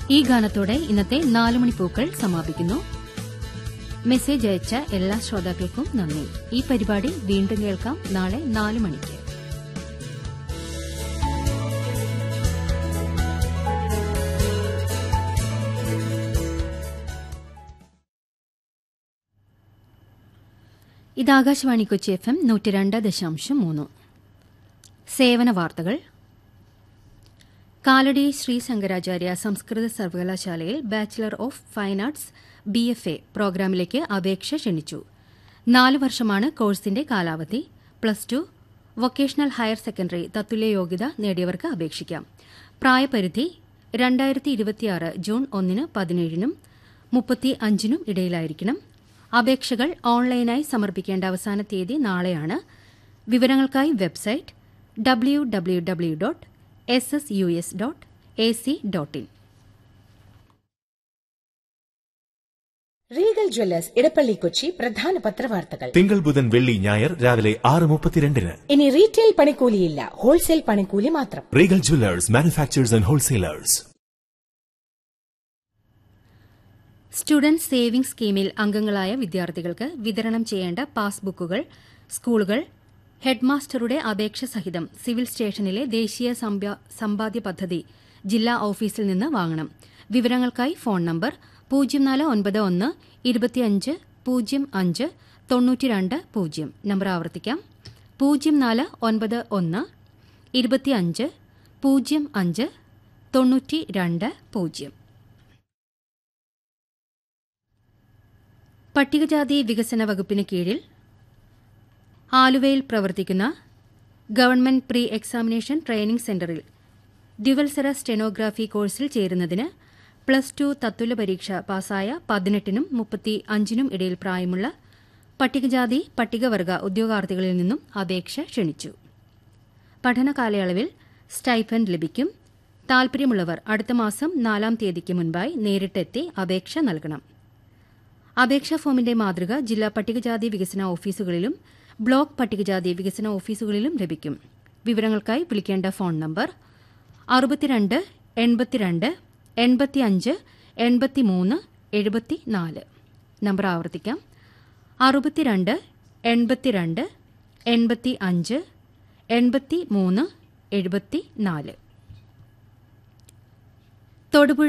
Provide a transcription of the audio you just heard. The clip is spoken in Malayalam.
ഈ ഗാനത്തോടെ ഇന്നത്തെ നാല് മണിപ്പൂക്കൾ സമാപിക്കുന്നു മെസ്സേജ് അയച്ച എല്ലാ ശ്രോതാക്കൾക്കും നന്ദി ഈ പരിപാടി വീണ്ടും കേൾക്കാം നാളെ നാല് മണിക്ക് ഇത് ആകാശവാണി കൊച്ചി എഫ് എം നൂറ്റി രണ്ട് ദശാംശം മൂന്ന് സേവന വാർത്തകൾ കാലടി ശ്രീ ശങ്കരാചാര്യ സംസ്കൃത സർവകലാശാലയിൽ bachelor of fine arts B F A പ്രോഗ്രാമിലേക്ക് അപേക്ഷ ക്ഷണിച്ചു നാല് വർഷമാണ് കോഴ്സിന്റെ കാലാവധി plus two vocational higher secondary തത്തുല്യ യോഗ്യത നേടിയവർക്ക് അപേക്ഷിക്കാം പ്രായപരിധി രണ്ടായിരത്തി ഇരുപത്തിയാറ് ജൂൺ ഒന്നിന് പതിനേഴിനും മുപ്പത്തി അഞ്ചിനും ഇടയിലായിരിക്കണം അപേക്ഷകൾ ഓൺലൈനായി സമർപ്പിക്കേണ്ട അവസാന തീയതി നാളെയാണ് വിവരങ്ങൾക്കായി website W W W dot S S U S dot A C dot in Regal jewellers Edappally Kochi പ്രധാന പത്രവാർത്തകൾ തിങ്കൾ ബുധൻ വെള്ളി ഞായർ രാവിലെ ആറ് മുപ്പത്തിരണ്ടിന് ഇനി റീറ്റെയിൽ പണിക്കൂലിയില്ല ഹോൾസെയിൽ പണിക്കൂലി മാത്രം Regal jewellers manufacturers and wholesalers student saving സ്കീമിൽ അംഗങ്ങളായ വിദ്യാർത്ഥികൾക്ക് വിതരണം ചെയ്യേണ്ട പാസ്ബുക്കുകൾ സ്കൂളുകൾ ഹെഡ്മാസ്റ്ററുടെ അപേക്ഷ സഹിതം സിവിൽ സ്റ്റേഷനിലെ ദേശീയ സമ്പാ- സമ്പാദ്യ പദ്ധതി ജില്ലാ ഓഫീസിൽ നിന്ന് വാങ്ങണം വിവരങ്ങൾക്കായി ഫോൺ നമ്പർ പൂജ്യം നാല് ഒൻപത് ഒന്ന് ഇരുപത്തിയഞ്ച് പൂജ്യം അഞ്ച് തൊണ്ണൂറ്റിരണ്ട് പൂജ്യം നമ്പർ ആവർത്തിക്കാം പൂജ്യം നാല് ഒൻപത് ഒന്ന് ഇരുപത്തിയഞ്ച് പൂജ്യം അഞ്ച് തൊണ്ണൂറ്റി രണ്ട് പൂജ്യം പട്ടികജാതി വികസന വകുപ്പിന് കീഴിൽ ആലുവയിൽ പ്രവർത്തിക്കുന്ന ഗവൺമെന്റ് പ്രീ എക്സാമിനേഷൻ ട്രെയിനിംഗ് സെന്ററിൽ ഡ്യുവൽസര സ്റ്റെനോഗ്രാഫി കോഴ്സിൽ ചേരുന്നതിന് പ്ലസ് ടു തത്തുല്യ പരീക്ഷ പാസായ പതിനെട്ടിനും മുപ്പത്തി അഞ്ചിനും ഇടയിൽ പ്രായമുള്ള പട്ടികജാതി പട്ടികവർഗ ഉദ്യോഗാർത്ഥികളിൽ നിന്നും അപേക്ഷ ക്ഷണിച്ചു പഠന കാലയളവിൽ സ്റ്റൈഫൻഡ് ലഭിക്കും താൽപര്യമുള്ളവർ അടുത്ത മാസം നാലാം തീയതിക്ക് മുൻപായി നേരിട്ടെത്തി അപേക്ഷ നൽകണം അപേക്ഷാ ഫോമിന്റെ മാതൃക ജില്ലാ പട്ടികജാതി വികസന ഓഫീസുകളിലും ബ്ലോക്ക് പട്ടികജാതി വികസന ഓഫീസുകളിലും ലഭിക്കും വിവരങ്ങൾക്കായി വിളിക്കേണ്ട ഫോൺ നമ്പർ അറുപത്തിരണ്ട് എൺപത്തിരണ്ട് എൺപത്തിയഞ്ച് എൺപത്തിമൂന്ന് എഴുപത്തിനാല് നമ്പർ ആവർത്തിക്കാം അറുപത്തിരണ്ട് എൺപത്തിരണ്ട് എൺപത്തി അഞ്ച് എൺപത്തി മൂന്ന് എഴുപത്തിനാല് തൊടുപുഴ